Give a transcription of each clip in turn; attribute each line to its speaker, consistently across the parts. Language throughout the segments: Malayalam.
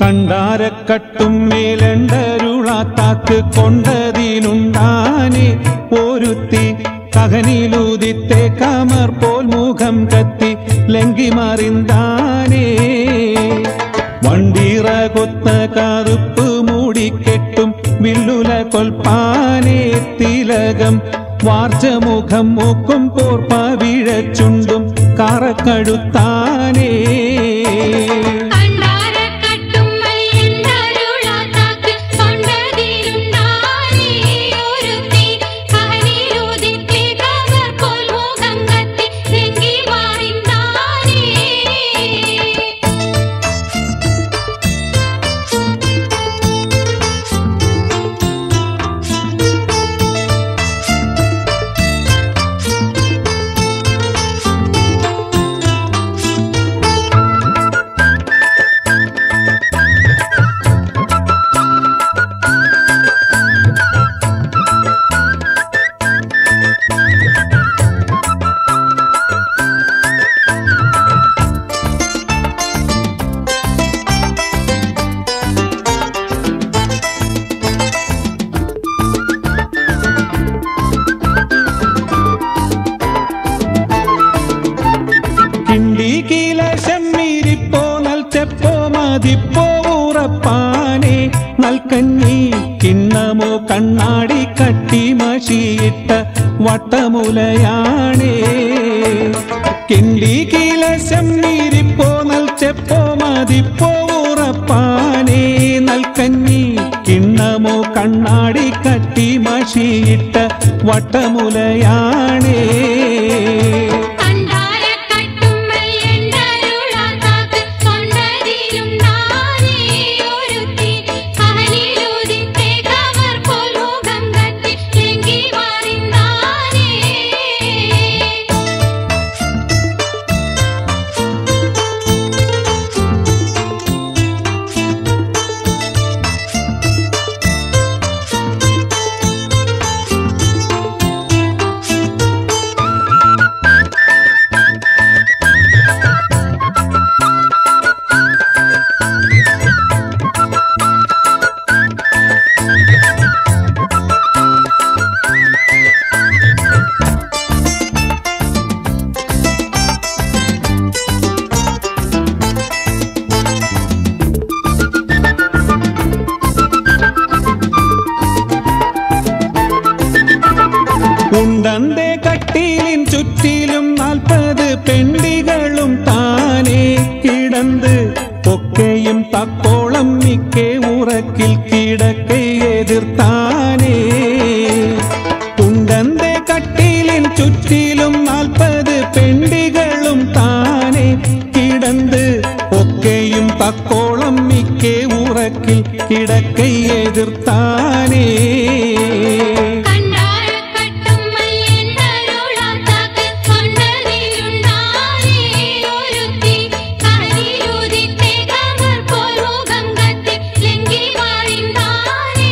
Speaker 1: കണ്ടാരക്കട്ടും മേലണ്ടരുളാത്താക്ക് കൊണ്ടതിനുണ്ടാനെ ഒരുത്തി കഹനിലൂതിത്തെ കമർ പോൽ മുഖം കത്തി ലങ്കി മറിന്താനേ വണ്ടീറ കൊത്ത കറുപ്പ് മൂടിക്കെട്ടും വില്ലുല കൊൽപ്പാനേ തിലകം വാർജമുഖം മൂക്കും പോർപ്പ വീഴച്ചുണ്ടും കറക്കഴുത്താനേ
Speaker 2: കണ്ടാരക്കട്ടുമ്മൽ എന്തരുളാത്താക്ക് കൊണ്ടതിരുണ്ടാനേ ഒരുത്തി കഹനിലൂതിത്തെ കമർ പോൽ മുഖം കത്തി ലങ്കി മാറിന്താനേ
Speaker 1: കിണ്ടി കീലശം മീരിപ്പോ നൽച്ചപ്പോ മതിപ്പോ ഉറപ്പാനെ നൽകഞ്ഞി കിണ്ണമോ കണ്ണാടി കട്ടി മഷിയിട്ട വട്ടമുലയാണേ കിണ്ടി കീലശം മീരിപ്പോ നൽച്ചപ്പോ മതിപ്പോ ഉറപ്പാനെ നൽകഞ്ഞി കിണ്ണമോ കണ്ണാടി കട്ടി മഷിയിട്ട വട്ടമുലയാണേ
Speaker 2: കണ്ടാരക്കട്ടുമ്മൽ എന്തരുളാത്താക്ക് കൊണ്ടതിരുണ്ടാനേ ഒരുത്തി കഹനിലൂതിത്തെ കമർ പോൽ മുഖം കത്തി ലങ്കി മാറിന്താനേ
Speaker 1: ഉണ്ടന്റെ കട്ടിലിൻ ചുറ്റിലും നാൽപ്പത് പെണ്ടികളും താനേ കിടന്ന് ഒക്കെയും തക്കോളം മിക്കെ ഉറക്കിൽ കിടക്കെ എതിർത്താനേ ഉണ്ടന്റെ കട്ടിലിൻ ചുറ്റിലും നാൽപ്പത് പെണ്ടികളും താനേ കിടന്ന് ഒക്കെയും തക്കോളം മിക്കെ ഉറക്കിൽ കിടക്കെ എതിർത്താനേ
Speaker 2: കണ്ടാരക്കട്ടുമ്മൽ എന്തരുളാത്താക്ക് കൊണ്ടതിരുണ്ടാനേ ഒരുത്തി കഹനിലൂതിത്തെ കമർ പോൽ മുഖം കത്തി ലങ്കി മാറിന്താനേ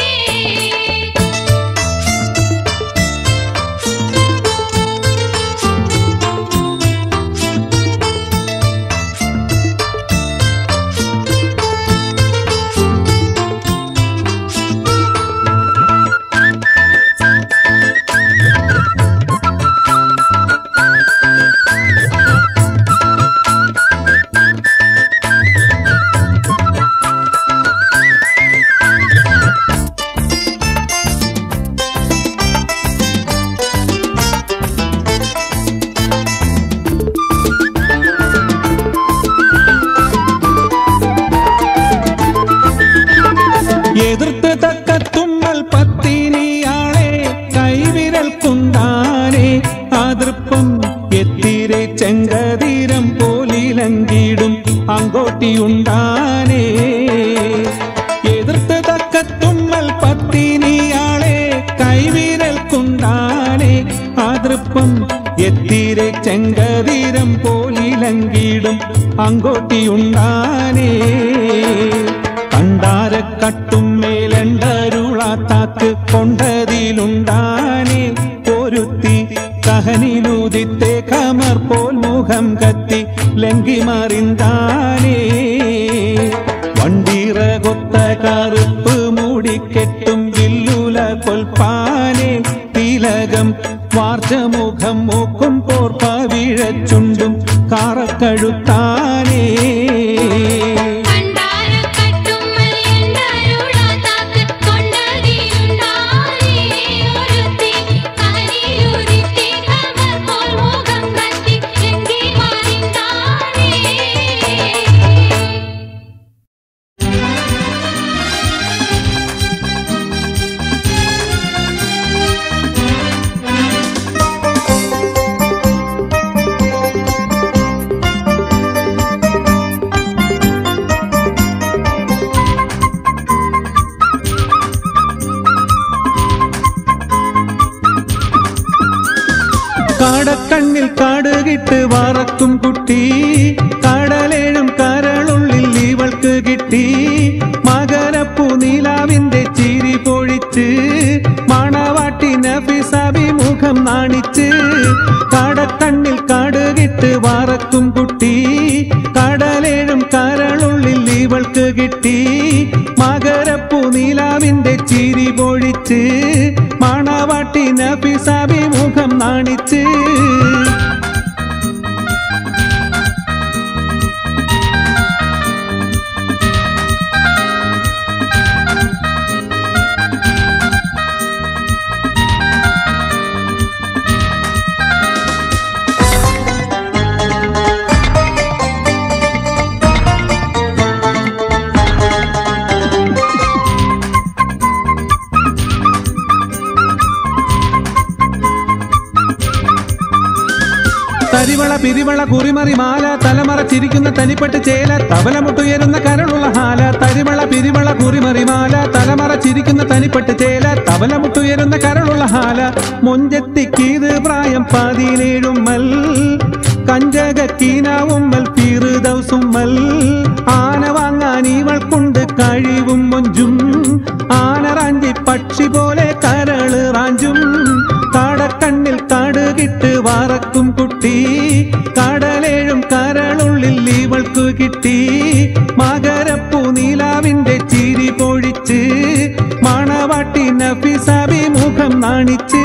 Speaker 1: എതിർത്ത് തക്ക തുമ്മൽ പത്തിനിയാളെ കൈവിരൽ കുണ്ടാനെ അതൃപ്പം എത്തിരെ ചെങ്കതീരം പോലിലങ്കിടും അങ്കോട്ടിയുണ്ടാനേ എതിർത്ത് തക്ക തുമ്മൽ പത്തിനിയാളെ കൈവിരൽ കുണ്ടാനെ അതൃപ്പം എത്തിരെ ചെങ്കതീരം പോലിലങ്കിടും അങ്കോട്ടിയുണ്ടാനേ കണ്ടാരക്കട്ടും മേലണ്ടരുളാത്താക്ക് കൊണ്ടതിലുണ്ടാനെ ഒരുത്തി കഹനിലൂതിത്തെ കമർ പോൽ മുഖം കത്തി ലങ്കി മറിന്താനേ വണ്ടി ചിറകൊത്ത കറുപ്പ് മൂടിക്കെട്ടും വില്ലുല കൊൽപ്പാനെ തിലകം വാർച്ചമുഖം മൂക്കും പോർപ്പ വീഴച്ചുണ്ടും കാറക്കഴുത്താനേ
Speaker 2: കണ്ടാരക്കട്ടുമ്മൽ എന്തരുളാതാക്ക് കൊണ്ടതിരുണ്ടാനേ ഒരുത്തി കഹനിലുദിത്തി കമർ പോൽ മുഖം കത്തി എങ്കി മാറിന്താനേ
Speaker 1: കാടക്കണ്ണിൽ കാടുകിട്ട് വറക്കും കുട്ടി കടലേഴും കരളുള്ളിൽ ഇവൾക്ക് കിട്ടി മകരപ്പൂ നീലാവിന്റെ ചിരി പൊഴിച്ച് മണവാട്ടി നഫിസഭിമുഖം നാണിച്ച് കാടക്കണ്ണിൽ കാടുകിട്ട് വറക്കും കുട്ടി കടലേഴും കരളുള്ളിൽ ഇവൾക്ക് കിട്ടി മകരപ്പൂ നീലാവിന്റെ ചിരി പൊഴിച്ച് മണവാട്ടി നഫിസഭിമുഖം നാണിച്ച് തരിവള പിരിവള കുറിമറി മാല തലമറ ചിരിക്കുന്ന തനിപ്പെട്ട് ചേല തവലമുട്ടുയരുന്ന കരളുള്ള ഹാല തരിവള പിരിവള കുറിമറി മാല തലമറ ചിരിക്കുന്ന തനിപ്പെട്ട് ചേല തവലമുട്ടുയരുന്ന കരളുള്ള ഹാല മൊഞ്ചത്തിക്കീത് പ്രായം പതിനേഴുമ്മൽ കഞ്ചകക്കീനാവുമ്മൽ പീറുദൗസുമ്മൽ ആന വാങ്ങാൻ ഇവൾക്കുണ്ട് കഴിവും മൊഞ്ചും ആന റാഞ്ചി പക്ഷി പോലെ കരള് റാഞ്ചും കാടക്കണ്ണിൽ കാടുകിട്ട് വാറക്കും കുട്ടി കടലേഴും കരളുള്ളിൽ ഇവൾക്കു കിട്ടി മകരപ്പൂ നീലാവിന്റെ ചിരി പൊഴിച്ച് മണവാട്ടി നഫിസഭിമുഖം നാണിച്ച്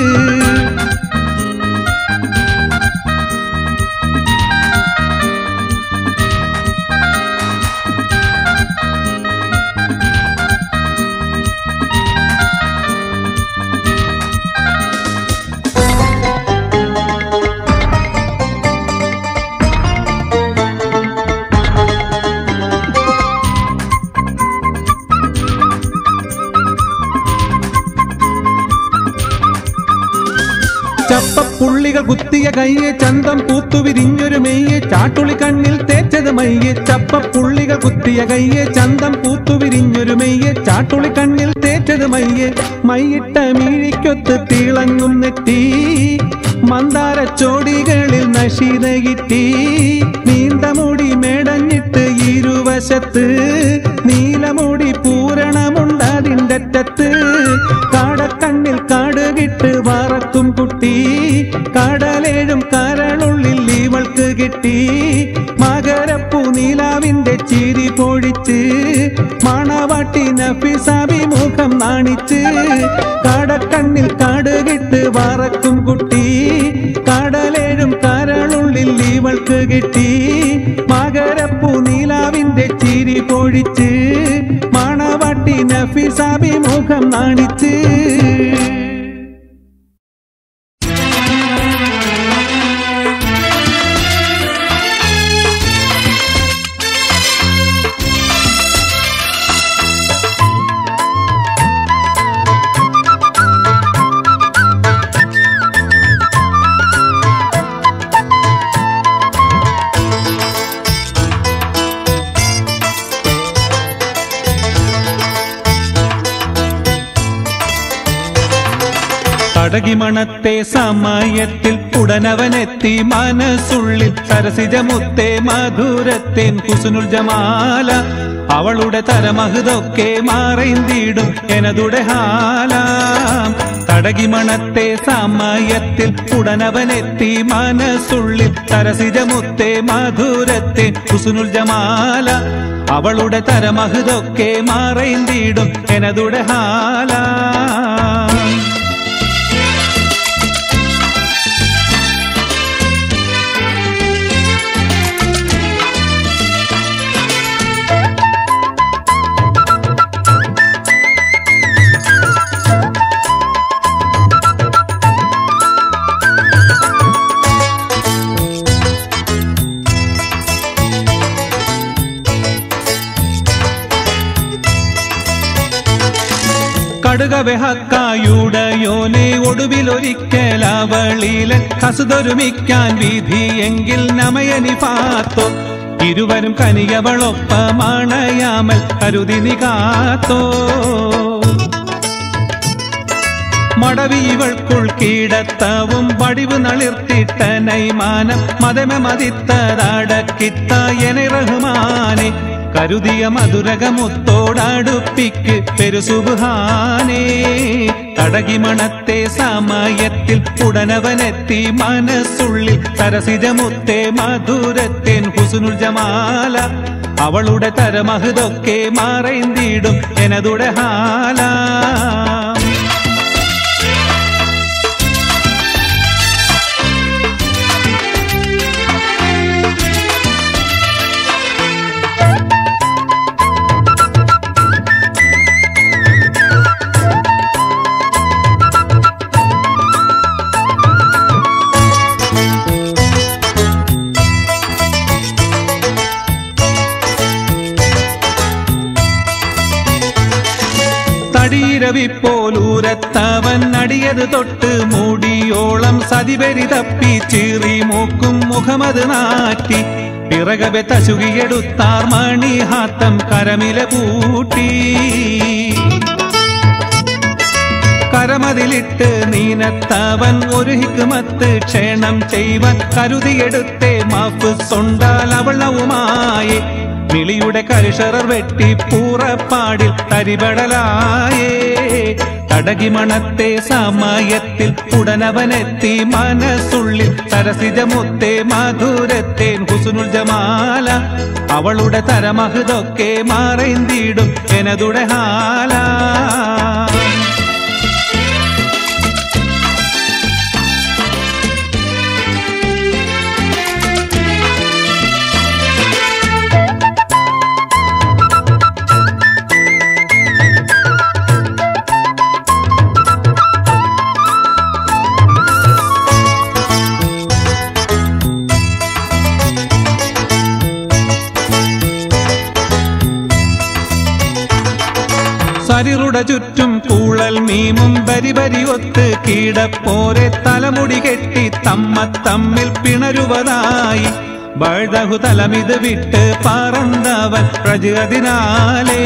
Speaker 1: ചപ്പപ്പുള്ളികൾ കുത്തിയ കയ്യെ ചന്തം പൂത്തുവിരിഞ്ഞൊരു മെയ്യെ ചാട്ടുളി കണ്ണിൽ തേച്ചത് മയ്യെ ചപ്പപ്പുള്ളികൾ കുത്തിയ കയ്യെ ചന്തം പൂത്തുവിരിഞ്ഞൊരു മെയ്യെ ചാട്ടുളി കണ്ണിൽ തേച്ചത് മയ്യെ മയ്യിട്ട മീഴിക്കൊത്ത് തിളങ്ങും നെറ്റി മന്ദാര ചോടികളിൽ നശീത കിട്ടി നീന്തമുടി മേടഞ്ഞിട്ട് ഇരുവശത്ത് നീലമുടി പൂരണമുണ്ടതിൻ്റെ അറ്റത്ത് കാടക്കണ്ണിൽ കാടുകിട്ട് വറക്കും കുട്ടി കടലേഴും കരളുള്ളിൽ ഇവൾക്ക് കിട്ടി മകരപ്പൂ നീലാവിന്റെ ചിരി പൊഴിച്ച് മണവാട്ടി നഫിസഭിമുഖം നാണിച്ച് കടക്കണ്ണിൽ കാടുകിട്ട് വറക്കും കുട്ടി കടലേഴും കരളുള്ളിൽ ഇവൾക്ക് കിട്ടി മകരപ്പൂ നീലാവിന്റെ ചിരി പൊഴിച്ച് മണവാട്ടി നഫിസഭിമുഖം നാണിച്ച് തടകിമണത്തെ സമയത്തിൽ ഉടനവനെത്തി മനസ്സുള്ളിൽ സരസിജമുത്തെ മധുരത്തേൻ കുസുനുൽ ജമാല അവളുടെ തരമഹതൊക്കെ മാറൈന്തിടും എനതുടെ ഹാലാം തടകിമണത്തെ സമയത്തിൽ ഉടനവനെത്തി മനസ്സുള്ളിൽ സരസിജമുത്തെ മധുരത്തെ കുസുനുൽ ജമാല അവളുടെ തരമഹുതൊക്കെ മാറൈന്തിടും എനതുടെ ഹാല കടുകവെഹക്കായുടയോനെ ഒടുവിലൊരിക്കലവളിയിലെ കസുതൊരുമിക്കാൻ വിധിയെങ്കിൽ നമയനി പാത്തോ ഇരുവരും കനിയവളൊപ്പമണയാമൽ കരുതി നികാത്തോ മടവിവൾക്കുൾ കീടത്തവും വടിവ് നളിർത്തിട്ട നൈമാനം മതമ മതിത്തതടക്കിത്ത എനെ റഹ്മാനെ കരുതിയ മധുരകമുത്തോടടുപ്പിക്ക് പെരുസുബാനേ തടകിമണത്തെ സമയത്തിൽ ഉടനവനെത്തി മനസ്സുള്ളിൽ സരസിജമുത്തെ മധുരത്തേൻ ഹുസുനുൽ ജമാല അവളുടെ തരമഹുതൊക്കെ മാറൈന്തിടും എനതുടെ ഹാല തടീരവിപ്പോലൂരത്തവൻ അടിയത് തൊട്ട് മൂടിയോളം സതിപരി തപ്പി ചീറി മൂക്കും മുഖമത് നാറ്റി പിറകവെ തശുകിയെടുത്താർ മണിഹാത്തം കരമില പൂട്ടി കരമതിലിട്ട് നീനത്തവൻ ഒരു ഹിക്കുമത്ത് ക്ഷേണം ചെയ്വൻ കരുതിയെടുത്തേ മാഫ് സൊണ്ടാൽ അവളവുമായി വിളിയുടെ കരുഷറർ വെട്ടി പൂറപ്പാടിൽ തരിപടലായേ തടകിമണത്തെ സമയത്തിൽ ഉടനവനെത്തി മനസ്സുള്ളിൽ സരസിജമുത്തെ മധുരത്തേൻ ഹുസുനുൽ ജമാല അവളുടെ തരമഹുതൊക്കെ മാറൈന്തിടും എനതുടെ ഹാല സരിറുട ചുറ്റും കൂളൽ മീമും ബരിബരി ഒത്ത് കീടപ്പോരെ തലമുടി കെട്ടി തമ്മ തമ്മിൽ പിണരുവതായി ബഴുതഹു തലമിത് വിട്ട് പറന്നവൻ പ്രജതിനാലേ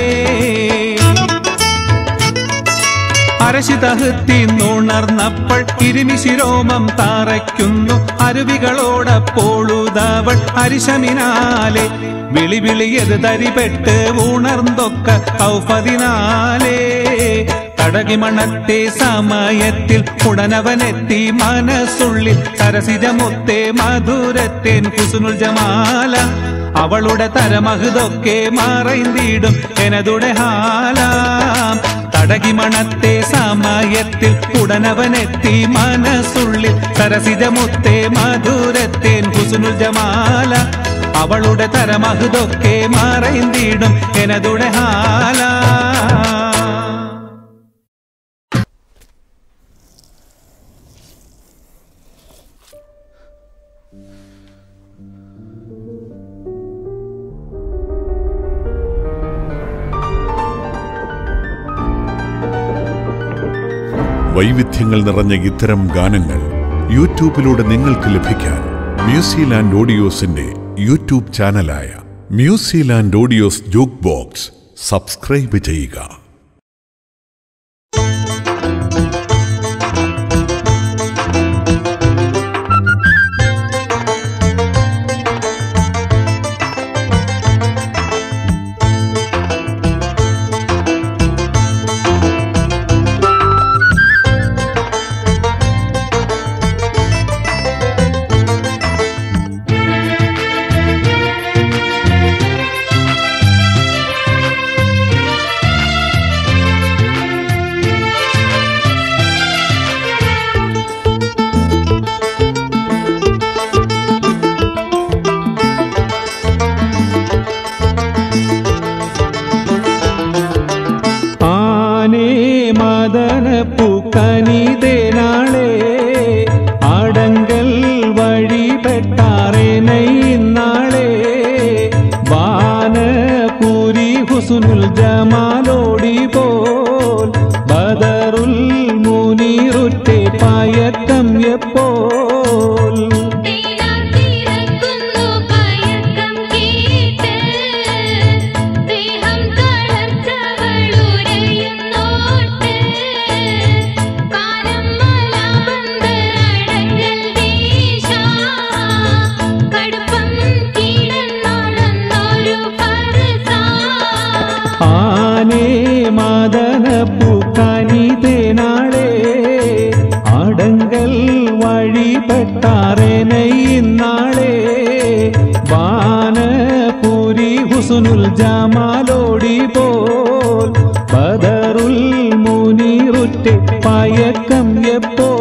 Speaker 1: അരശി തഹുത്തിന്നുണർന്നപ്പോൾ ഇരുമിശിരോമം താറയ്ക്കുന്നു അരുവികളോടപ്പോളുതവൾ അരിശമിനാലെ വിളി വിളിയത് തരിപെട്ട് ഉണർന്നൊക്ക ഔഫതിനാലേ തടകിമണത്തെ സമയത്തിൽ ഉടനവനെത്തി മനസ്സുള്ളിൽ സരസിജമുത്തെ മധുരത്തേൻ കുസുനുൽ ജമാല അവളുടെ തരമഹുതൊക്കെ മറൈന്തിടും എനതുടെ ഹാലാം തടകിമണത്തെ സമയത്തിൽ ഉടനവനെത്തി മനസ്സുള്ളിൽ സരസിജമുത്തെ മധുരത്തേൻ കുസുനുൽ ജമാല അവളുടെ തരമഹുതൊക്കെ മറൈന്തിടും എനതുടെ ഹാല
Speaker 3: വൈവിധ്യങ്ങൾ നിറഞ്ഞ ഇത്തരം ഗാനങ്ങൾ യൂട്യൂബിലൂടെ നിങ്ങൾക്ക് ലഭിക്കാൻ മ്യൂസിലാൻഡ് ഓഡിയോസിന്റെ യൂട്യൂബ് ചാനലായ Musiland audios jukebox subscribe ചെയ്യുക
Speaker 1: പെട്ടാറേനയിന്നാളെ വാനപുരി ഹുസുനുൽ ജമാലോടി പോൽ ബദറുൽ മുനീറുറ്റെ പയക്കം എപ്പോ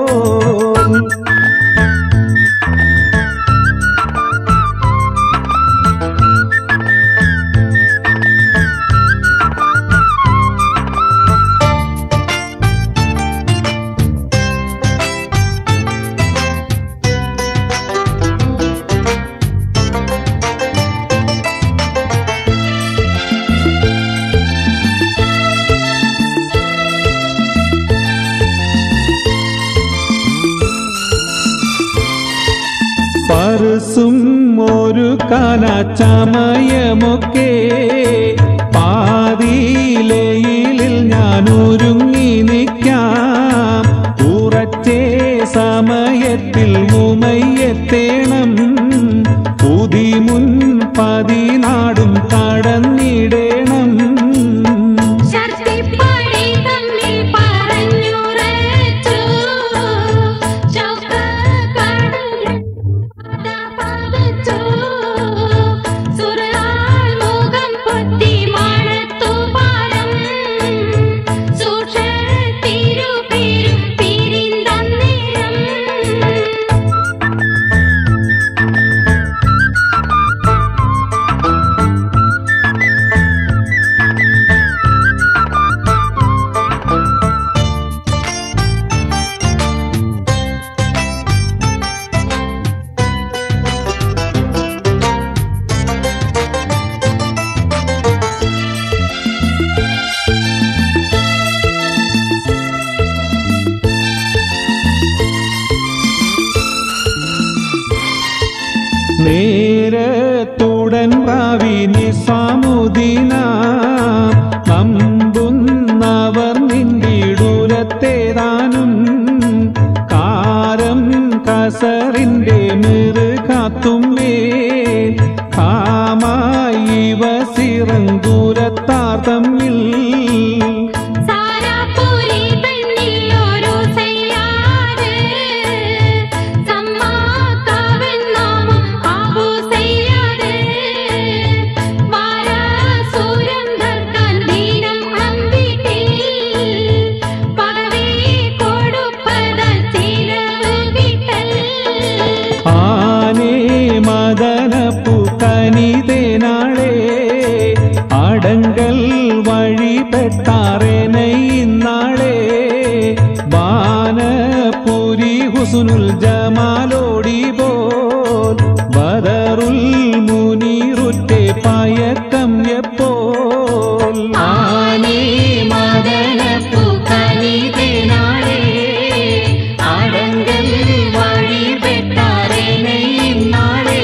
Speaker 1: പരസും ഒരു കാലച്ചമയമൊക്കെ പാതിയിലയിൽ ഞാൻ ഒരുങ്ങി നിൽക്കാം ഉറച്ചേ സമയത്തിൽ ഉമയെത്തേണം പുതിമുൻ പതിനാടും കടന്നിടണം
Speaker 2: ശർത്തിപ്പടി തമ്മിൽ പറഞ്ഞുറച്ചു ചൗക്കക്കടലിൽ പദപതിച്ചു സുരാൽ മുഖം പൊത്തി മണത്തു പാരം സൂക്ഷത്തിരുപേരും പിരിന്തന്നേരം
Speaker 1: നേരത്തുടൻ ഭാവിനി സാമുദീന നമ്പുന്നവർ നിന്നിടൂരത്തേതാനും കാരം കസറിന്റെ മിറുകാത്തുമ്മേ കാമായി വസിറങ്കൂരത്താർ തമ്മിൽ
Speaker 2: സാരാപുരി പെണ്ണിൽ ഒരു സയ്യാദ് സമ്മാക്കാവൻ നാമം അബു സയ്യാദ് വാരാസുരം ധർക്കാൻ ദീനം അമ്പിട്ടിൽ പകവേ കൊടുപ്പത ചിലവ് കിട്ടൽ
Speaker 1: ആനേ മദനപ്പു കനിതേനാളെ അടങ്കൽ വഴി പെട്ടാറേനയിന്നാളെ വാനപുരി ഹുസുനുൽ ജമാലോടി പോൽ ബദറുൽ മുനീറുറ്റെ പയക്കം എപ്പോൾ ആനേ മദനപ്പു കനിതേനാളെ അടങ്കൽ വഴി പെട്ടാറേനയിന്നാളെ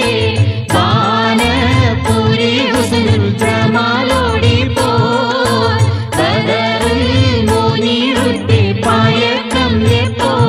Speaker 1: വാനപുരി ഹുസുനുൽ ജമാലോടി പോൽ ബദറുൽ മുനീറുറ്റെ പയക്കം എപ്പോൾ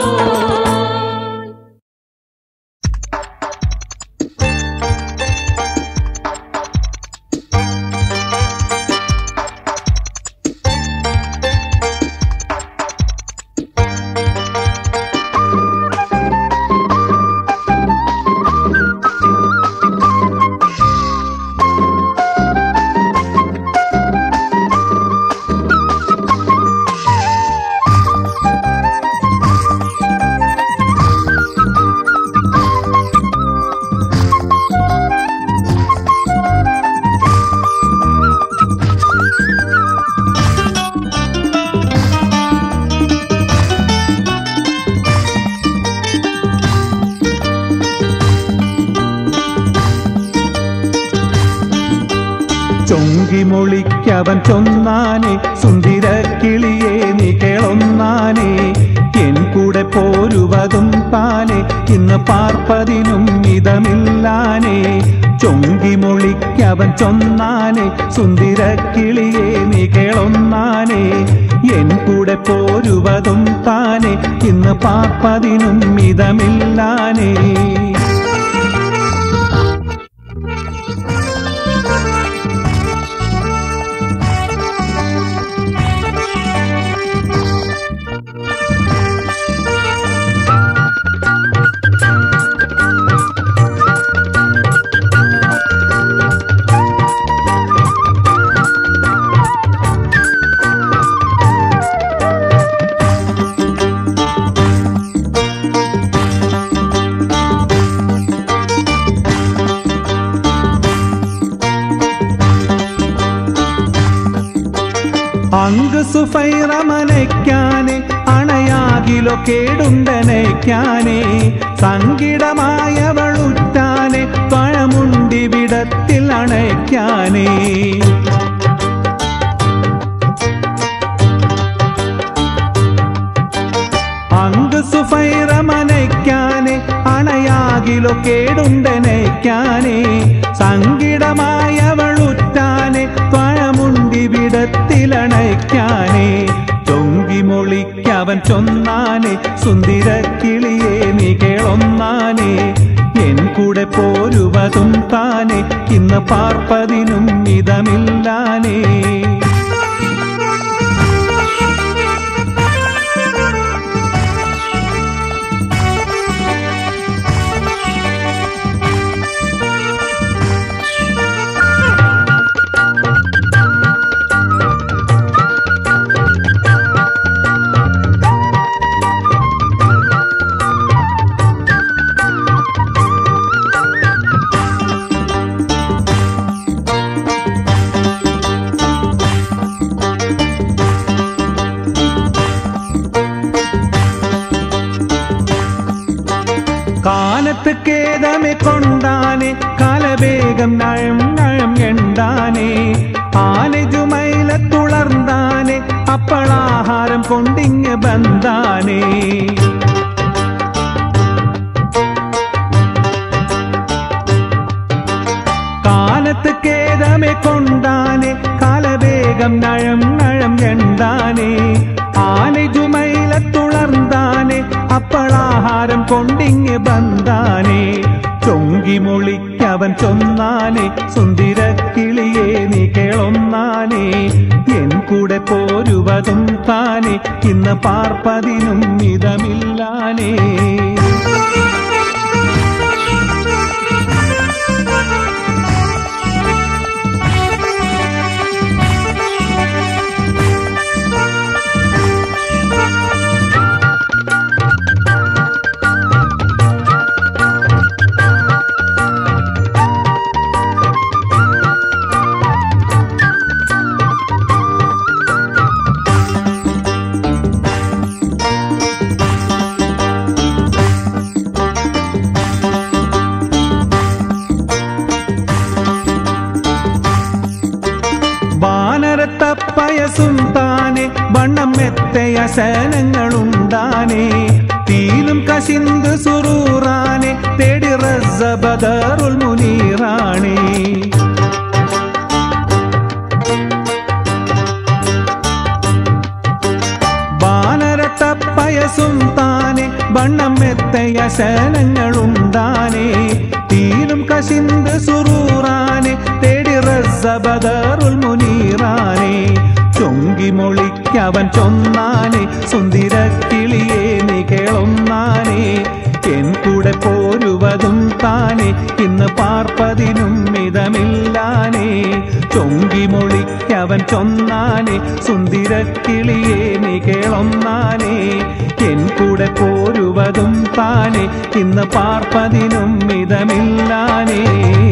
Speaker 1: ചൊങ്കിമൊളിക്കവൻ ചൊന്നാനെ സുന്ദര കിളിയെ നീ കേളൊന്നാനെ എൻ കൂടെ പോരുവതും താനെ ഇന്ന് പാർപ്പതിനും മിതമില്ലാനെ ചൊങ്കിമൊളിക്കവൻ ചൊന്നാനെ സുന്ദര കിളിയെ നീ കേളൊന്നാനെ എൻ കൂടെ പോരുവതും താനെ ഇന്ന് പാർപ്പതിനും മിതമില്ലാനേ അങ്ക് സുഫൈറമനയ്ക്കാനെ അണയാകിലോ കേടുണ്ടനയ്ക്കാനെ സങ്കിടമായവളുറ്റാനെ പഴമുണ്ടി വിടത്തിൽ അണയ്ക്കാനേ അങ്ക് സുഫൈറമനയ്ക്കാനെ അണയാകിലോ കേടുണ്ടനയ്ക്കാനെ സങ്കിടമായവളുറ്റാനെ പഴമുണ്ടി വിടത്തിലണയ്ക്കാനെ തൊങ്കി മൊളിക്കവൻ ചൊന്നാനെ സുന്ദര കിളിയെ നീ കേളൊന്നാനെ എൻ കൂടെ പോരുവതും താനെ ഇന്ന് പാർപ്പതിനും മിതമില്ലാനേ കാലത്ത് കേതമെ കൊണ്ടാനെ കാലവേഗം നഴം നഴം എണ്ടാനെ ആനജുമൈല തുളർന്നാനെ അപ്പളാഹാരം കൊണ്ടിങ് ബന്ധാനേ കാലത്ത് കേതമെ കൊണ്ടാനെ കാലവേഗം നഴം നഴം എണ്ടാനെ ആനജുമൈല തുളർന്നാനെ അപ്പളാഹാരം കൊണ്ടിങ് ബന്ധാനെ ചൊങ്കി മൊളിക്കവൻ ചൊന്നാനെ സുന്ദര കിളിയെ നീ കേളൊന്നാനെ എൻ കൂടെ പോരുവതും താനെ ഇന്ന് പാർപ്പതിനും മിതമില്ലാനേ വാനരത്തപ്പയസും താനെ വണ്ണം മെത്തയ ശനങ്ങളുണ്ടാനെ തീലും കശിന്ത് സുറൂറാനെ തേടി റസബദറുൽ മുനീറാണേ വാനരത്തപ്പയസും താനെ വണ്ണം മെത്തയ ശനങ്ങളുണ്ടാനെ തീലും കശിന്ത് സുറൂറാനെ തേടി റസബദറുൽ മുനീറാനെ ചൊങ്കി മൊളിക്കവൻ ചൊന്നാനെ സുന്ദര കിളിയെ നീ കേളൊന്നാനെ എൻ കൂടെ പോരുവതും താനെ ഇന്ന് പാർപ്പതിനും മിതമില്ലാനേ ചൊങ്കി മൊളിക്കവൻ ചൊന്നാനെ സുന്ദര കിളിയെ നീ കേളൊന്നാനെ എൻ കൂടെ പോരുവതും താനെ ഇന്ന് പാർപ്പതിനും മിതമില്ലാനേ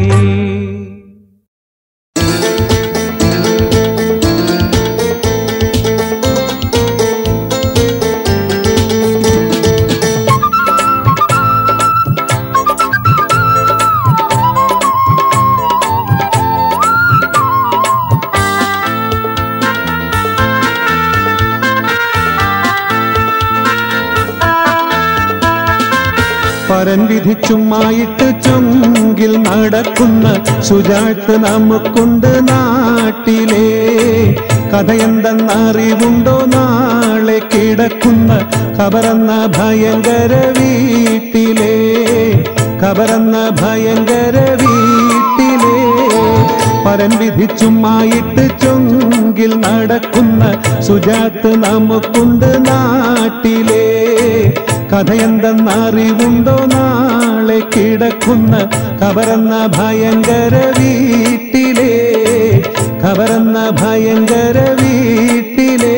Speaker 1: പരൻ വിധിച്ചുമായിട്ട് ചൊങ്കിൽ നടക്കുന്ന ശുചാട്ട് നമുക്കുണ്ട് നാട്ടിലെ കഥയെന്തെന്നറിവുണ്ടോ നാളെ കിടക്കുന്ന ഖബറെന്ന ഭയങ്കര വീട്ടിലെ ഖബറെന്ന ഭയങ്കര വീട്ടിലെ പരൻ വിധിച്ചുമായിട്ട് ചൊങ്കിൽ നടക്കുന്ന സുജാത്ത് നമുക്കുണ്ട് നാട്ടിലെ കഥയെന്തെന്നറിവുണ്ടോ നാളെ കിടക്കുന്ന ഖബറെന്ന ഭയങ്കര വീട്ടിലെ ഖബറെന്ന ഭയങ്കര വീട്ടിലെ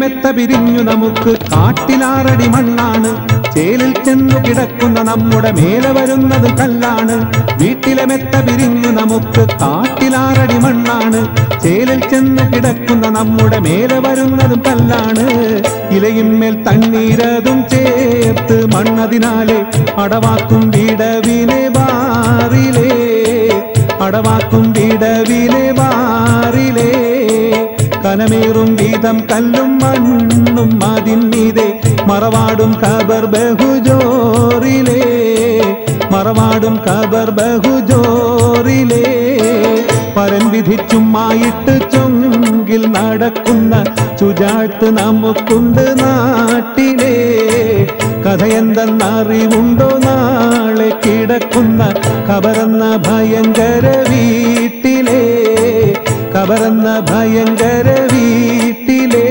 Speaker 1: മെത്ത പിരിഞ്ഞു നമുക്ക് കാട്ടിലാറടി മണ്ണാണ് ചേലിൽ ചെന്നു കിടക്കുന്ന നമ്മുടെ മേലെ വരുന്നത് കല്ലാണ് വീട്ടിലെ മെത്ത പിരിഞ്ഞു നമുക്ക് കാട്ടിലാറടി മണ്ണാണ് ചേലിൽ ചെന്നു കിടക്കുന്ന നമ്മുടെ മേലെ വരുന്നതും കല്ലാണ് ഇലയിന്മേൽ തണ്ണീരതും ചേർത്ത് മണ്ണതിനാലെ അടവാക്കും വിടവിലെ ബാറിലേ അടവാക്കും വിടവിലെ ബാറിലേ കനമേറും വീതം കല്ലും മണ്ണും അതിന്മീതെ മറവാടും കബർ ബഹുജോറിലേ മറവാടും കബർ ബഹുജോറിലേ പരൻ വിധിച്ചുമായിട്ട് ചൊങ്കിൽ നടക്കുന്ന ചുജാട്ട് നമുക്കുണ്ട് നാട്ടിലേ കഥയെന്തെന്നറിവുണ്ടോ നാളെ കിടക്കുന്ന കബറന്ന ഭയങ്കര വീട്ടിലേ കബറന്ന ഭയങ്കര വീട്ടിലേ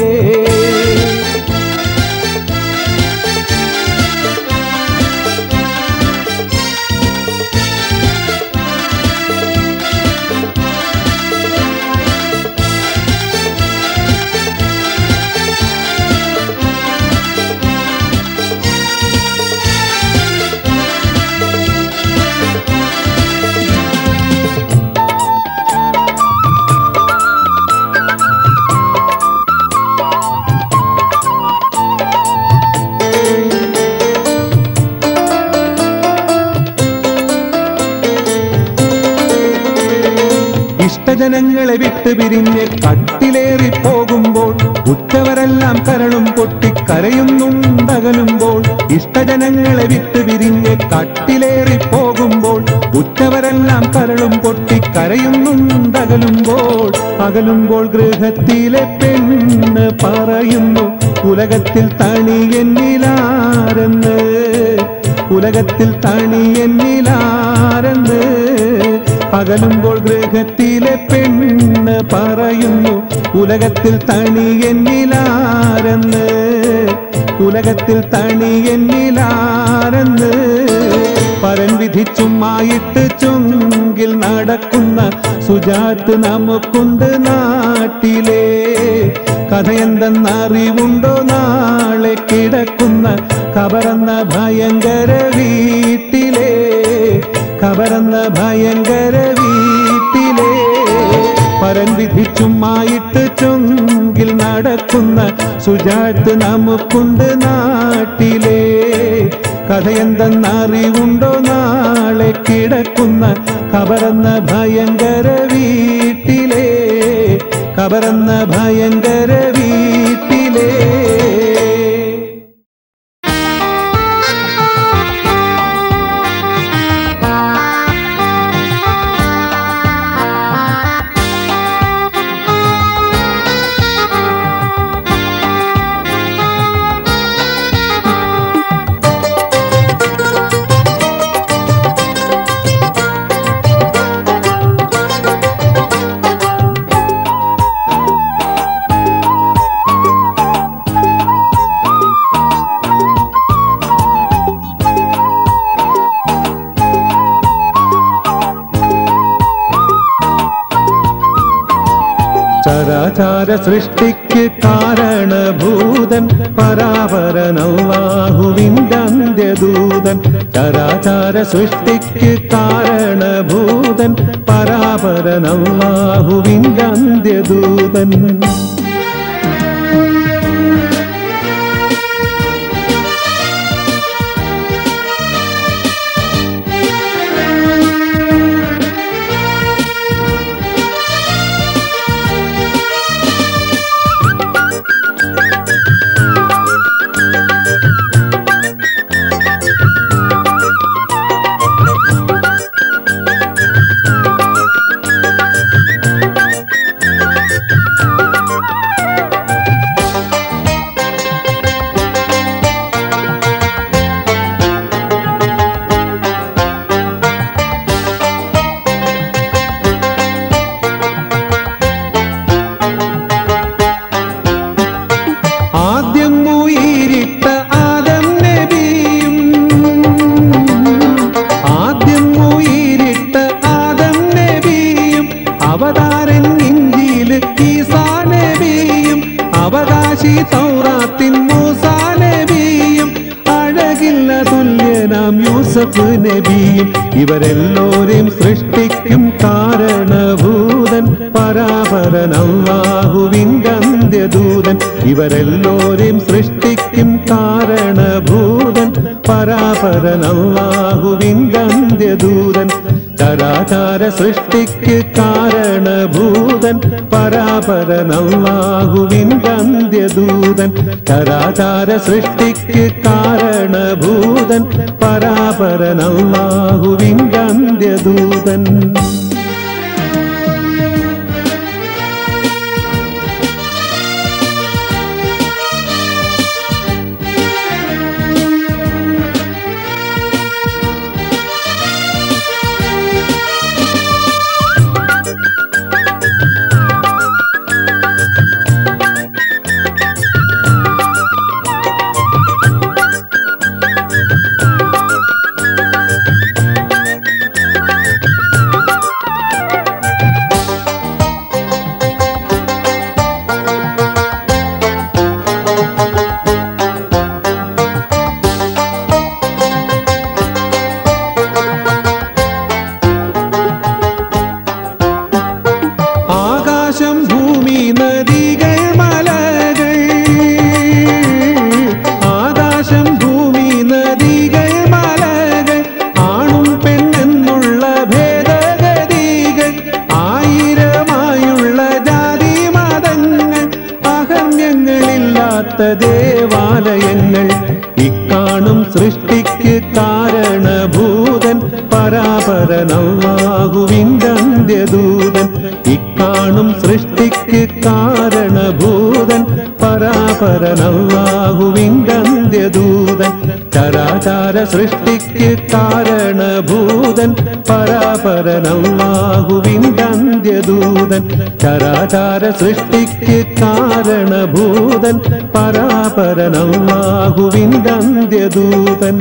Speaker 1: ഇഷ്ടജനങ്ങളെ വിട്ടു പിരിഞ്ഞ് കട്ടിലേറി പോകുമ്പോൾ ഉറ്റവരെല്ലാം കരളും പൊട്ടി കരയുന്നുണ്ടകലുമ്പോൾ ഇഷ്ടജനങ്ങളെ വിട്ടു പിരിഞ്ഞ് കട്ടിലേറി പോകുമ്പോൾ ഉറ്റവരെല്ലാം കരളും പൊട്ടി കരയുന്നുണ്ടകലുമ്പോൾ അകലുമ്പോൾ ഗൃഹത്തിലെ പെണ്ണ് പറയുന്നു ഉലകത്തിൽ തണി എന്നിലാരെന്ന് ഉലകത്തിൽ തണി എന്നിലാരെന്ന് പകലുമ്പോൾ ഗൃഹത്തിലെ പെണ്ണ് പറയുന്നു ഉലകത്തിൽ തണി എന്നിലാരെന്ന് ഉലകത്തിൽ തണി എന്നിലാരെന്ന് പരൻ വിധിച്ചുമായിട്ട് ചുങ്കിൽ നടക്കുന്ന സുജാത്ത് നമുക്കുണ്ട് നാട്ടിലേ കഥയെന്തെന്നറിവുണ്ടോ നാളെ കിടക്കുന്ന കബറന്ന ഭയങ്കര വീട്ടിലേ കബറന്ന ഭയങ്കര വീട്ടിലേ പരൻ വിധിച്ചുമായിട്ട് ചുങ്കിൽ നടക്കുന്ന സുജാത്ത് നമുക്കുണ്ട് നാട്ടിലേ കഥയെന്തെന്നറിവുണ്ടോ നാളെ കിടക്കുന്ന കബറന്ന ഭയങ്കര വീട്ടിലേ കബറന്ന ഭയങ്കര വീട്ടിലേ ചരാചാര സൃഷ്ടിക്ക് കാരണഭൂതൻ പരാപരനൗവാഹുവിൻ്റെ അന്ത്യദൂതൻ ചരാചാര സൃഷ്ടിക്ക് കാരണഭൂതൻ പരാപരനൗവാഹുവിൻ്റെ അന്ത്യദൂതൻ ആദ്യം ഉയിരിട്ട ആദം നബിയും ആദ്യം ഉയിരിട്ട ആദം നബിയും അവതാരൻ ഇഞ്ചിയിൽ ഈസാ നബിയും അവകാശി യാക്കൂബ് നബിയും ഇവരെല്ലോരെയും സൃഷ്ടിക്കും കാരണഭൂതൻ പരാപരൻ അള്ളാഹുവിൻ്റെ അന്ത്യദൂതൻ ഇവരെല്ലോരെയും സൃഷ്ടിക്കും കാരണഭൂതൻ പരാപരൻ അള്ളാഹുവിൻ്റെ അന്ത്യദൂതൻ ചരാചാര സൃഷ്ടിക്ക് കാരണഭൂതൻ പരാപരൻ അള്ളാഹുവിൻ്റെ അന്ത്യദൂതൻ ചരാചാര സൃഷ്ടിക്ക് കാരണഭൂതൻ പരാപരൻ അള്ളാഹുവിൻ്റെ അന്ത്യദൂതൻ ആകാശം ഭൂമി നദികൾ മലകൾ ആകാശം ഭൂമി നദികൾ മലകൾ ആണും പെണ്ണെന്നുള്ള ഭേദഗതികൾ ആയിരമായുള്ള ജാതി മതങ്ങൾ അഹമ്യങ്ങളില്ലാത്ത ദേവാലയങ്ങൾ ഇക്കാണും സൃഷ്ടിക്ക് കാരണഭൂതൻ പരാപരനല്ലാഹുവിൻ്റെ അന്ത്യദൂതൻ ഇക്കാണും സൃഷ്ടിക്ക് കാരണഭൂതൻ പരാപരനല്ലാഹുവിൻ്റെ അന്ത്യദൂതൻ ചരാചാര സൃഷ്ടിക്ക് കാരണഭൂതൻ പരാപരനല്ലാഹുവിൻ്റെ അന്ത്യദൂതൻ ചരാചാര സൃഷ്ടിക്ക് കാരണഭൂതൻ പരാപരനല്ലാഹുവിൻ്റെ അന്ത്യദൂതൻ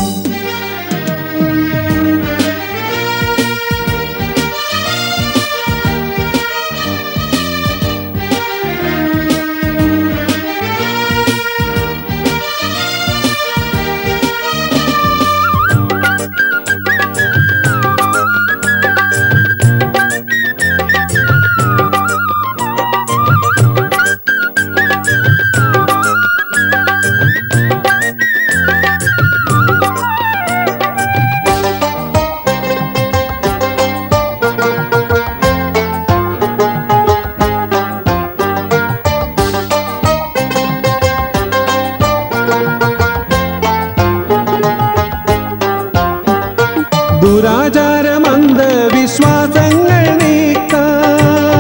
Speaker 1: ദുരാചാരമന്ത വിശ്വാസങ്ങൾ നീക്കാൻ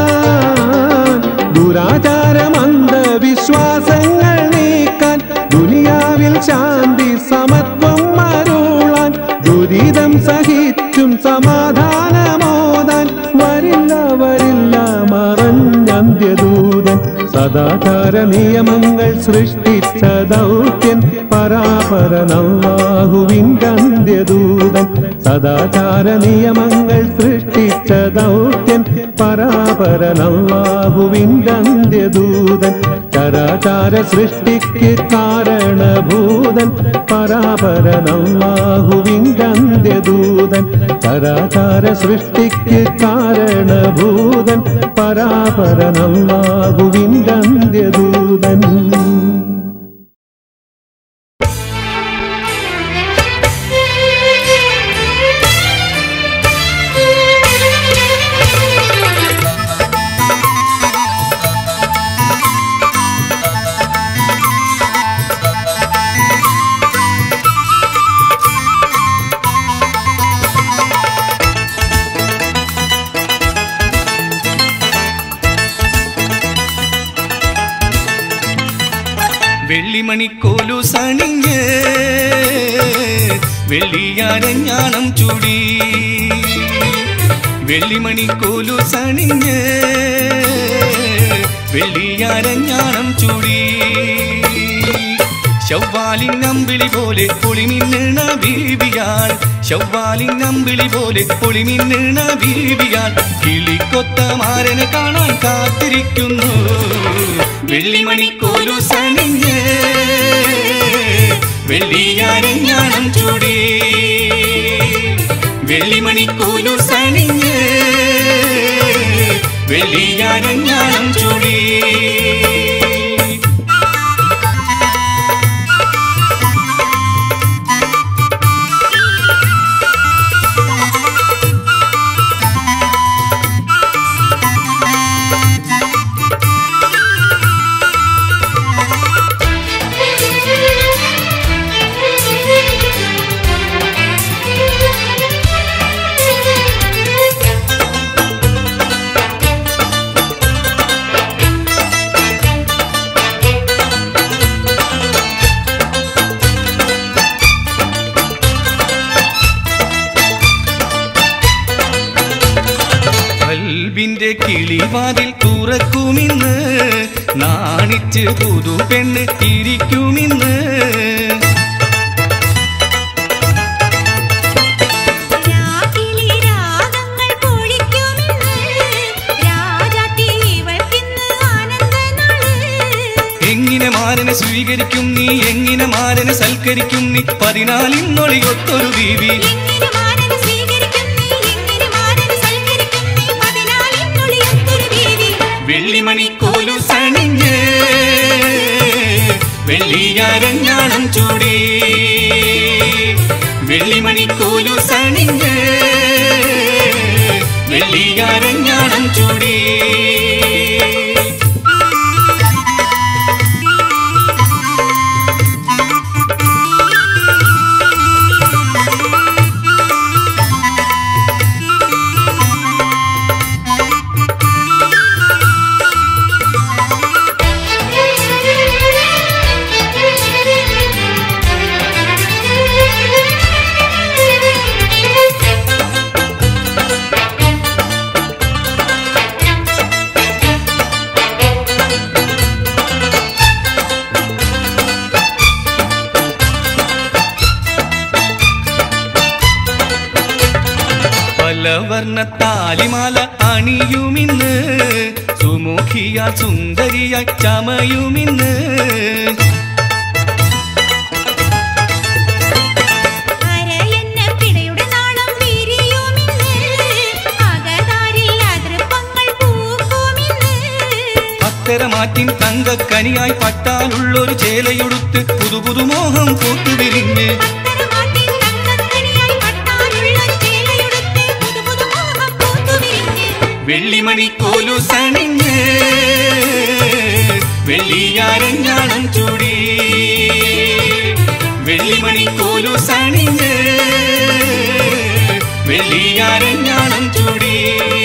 Speaker 1: ദുരാചാരമന്ത വിശ്വാസങ്ങൾ നീക്കാൻ ദുനിയാവിൽ ശാന്തി സമത്വം അരുളാൻ ദുരിതം സഹിച്ചും സമാധാനമോതാൻ വരില്ല വരില്ല മറഞ്ഞന്ത്യദൂതൻ സദാചാര നിയമങ്ങൾ സൃഷ്ടിച്ച ദൗത്യൻ പരാപരനല്ലാഹുവിൻ്റെ അന്ത്യദൂതൻ സദാചാര നിയമങ്ങൾ സൃഷ്ടിച്ച ദൗത്യൻ പരാപരനല്ലാഹുവിൻ്റെ അന്ത്യദൂതൻ ചരാചാര സൃഷ്ടിക്ക് കാരണഭൂതൻ പരാപരനല്ലാഹുവിൻ്റെ അന്ത്യദൂതൻ ചരാചാര സൃഷ്ടിക്ക് കാരണഭൂതൻ പരാപരനല്ലാഹുവിൻ്റെ അന്ത്യദൂതൻ
Speaker 4: വെള്ളിമണിക്കോലു സണിഞ്ഞ് വെള്ളിയാരഞ്ഞാണം ചൂടി വെള്ളിമണിക്കോലു സണിഞ്ഞ് വെള്ളിയാരഞ്ഞാണം ചൂടി ശവ്വാലിൻ അമ്പിളി പോലെ പൊളിമിന്നണ ബീവിയാൾ ശവ്വാലിൻ അമ്പിളി പോലെ പൊളിമിന്നണ ബീവിയാൾ കിളിക്കൊത്ത മാരനെ കാണാൻ കാത്തിരിക്കുന്നു വെള്ളിമണിക്കോലു സണിഞ്ഞ് വെള്ളിയാരഞ്ഞാണം ചൂടി വെള്ളിമണിക്കൂലു സണിഞ്ഞ് വെള്ളിയാരഞ്ഞാണം ചൂടി കൽബിന്റെ കിളിവാതിൽ തുറക്കുമിന്ന് നാണിച്ച് പുതു പെണ്ണ് ഇരിക്കുമിന്ന്
Speaker 2: രാഗിലി രാഗങ്ങൾ പൊഴിക്കുമെന്ന് രാജാത്തി ഇവൾക്കിന്ന് ആനന്ദനാള്
Speaker 4: എങ്ങനെ മാരനെ സ്വീകരിക്കും നീ എങ്ങനെ മാരനെ സൽക്കരിക്കും നീ പതിനാലിന്നൊളിയൊത്തൊരു ദീവി
Speaker 2: എങ്ങനെ മാനന് സ്വീകരിക്കും നീ എങ്ങനെ മാനന് സൽക്കരിക്കും നീ പതിനാലിനുള്ളിയൊത്തൊരു ദേവി
Speaker 4: വെള്ളിമണിക്കോലു സണിഞ്ഞ് വെള്ളിയാരഞ്ഞാണം ചൂടി വെള്ളിമണിക്കോലു സണിഞ്ഞ് വെള്ളിയാരഞ്ഞാണം ചൂടി പലവർണ്ണ താലിമാല അണിയുമിന്ന് സുമുഖിയ സുന്ദരിയ ചമയുമിന്ന്
Speaker 2: അരയെന്ന പിടയുടെ നാളം വിരിയുമിന്ന് അകതാരിൽ അതൃപ്പങ്ങൾ പൂക്കുമിന്ന്
Speaker 4: അത്തരമാറ്റിൻ തങ്കക്കനിയായി പട്ടാലുള്ളൊരു ചേലയുടുത്ത് പുതു പുതുമോഹം പൂത്തുവിരിഞ്ഞ്
Speaker 2: അത്തരമാട്ടിൻ തങ്കക്കനിയായി പട്ടാലുള്ളൊരു ചേലയുടുത്ത് പുതുപുതു മോഹം പൂത്തുവിരിഞ്ഞ്
Speaker 4: വെള്ളിമണിക്കോലു സണിഞ്ഞ് വെള്ളിയാരഞ്ഞാണം ചൂടി വെള്ളിമണിക്കോലു സണിഞ്ഞ് വെള്ളിയാരഞ്ഞാണം ചൂടി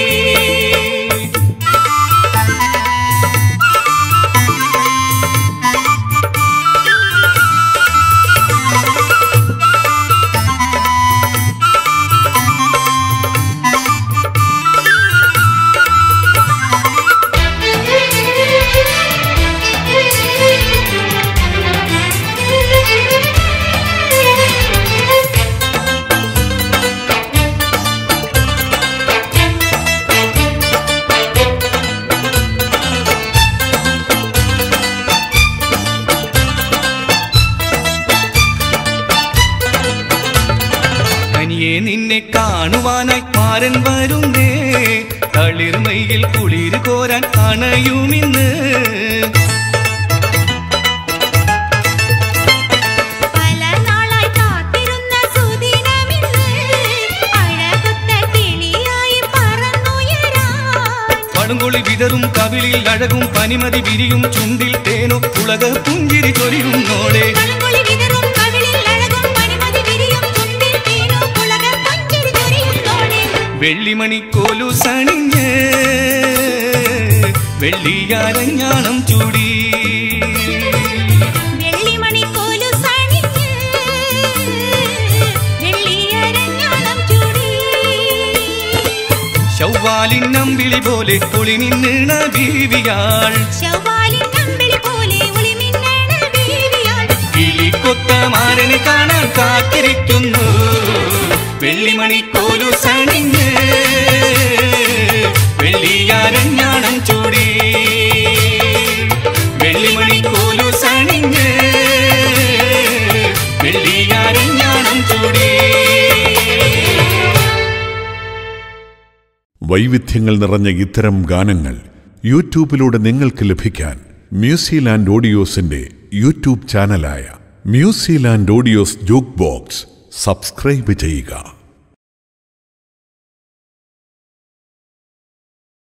Speaker 4: തനിയെ നിന്നെ കാണുവാനായി മാരൻ വരുന്നേ തളിർമയിൽ കുളിര് കോരാൻ അണയുമിന്ന്
Speaker 2: പല നാളായി കാത്തിരുന്ന സുദിനമിന്ന് അഴകൊത്ത കിളിയായി പറന്നുയരാൻ
Speaker 4: പടുങ്കൊളി വിതറും കവിളിൽ അഴകും പനിമതി വിരിയും ചുണ്ടിൽ തേനോ ഉലക പുഞ്ചിരി ചൊരിയുന്നോളെ
Speaker 2: കൺകൊളി വിതറും കവിളിൽ അഴകും പനിമതി വിരിയും ചുണ്ടിൽ തേനോ പുളക പഞ്ചരി ചൊരിയുന്നോളെ
Speaker 4: വെള്ളിമണിക്കോലു സണിഞ്ഞ് വെള്ളിയാരഞ്ഞാണം ചൂടി
Speaker 2: വെള്ളിമണിക്കോലു സണിഞ്ഞ് വെള്ളിയരഞ്ഞാണം ചൂടി
Speaker 4: ശൗവാലിൻ നമ്പിളി പോലെ കുളിമിന്നീണ ബീവിയാൾ
Speaker 2: ശവ്വാലിൻ അമ്പിളി പോലെ ഒളിമിന്നണ ബീവിയാൾ
Speaker 4: കിളിക്കൊത്ത മാരനെ കാണാൻ കാത്തിരിക്കുന്നു വെള്ളിമണിക്കോലു സണിഞ്ഞ് വെള്ളിയാരഞ്ഞാണം ചൂടി വെള്ളിമണിക്കോലു സണിഞ്ഞ് വെള്ളിയാരഞ്ഞാണം ചൂടി
Speaker 3: വൈവിധ്യങ്ങൾ നിറഞ്ഞ ഇത്തരം ഗാനങ്ങൾ യൂട്യൂബിലൂടെ നിങ്ങൾക്ക് ലഭിക്കാൻ മ്യൂസിലാൻഡ് ഓഡിയോസിന്റെ യൂട്യൂബ് ചാനലായ Musiland audios jukebox subscribe ചെയ്യുക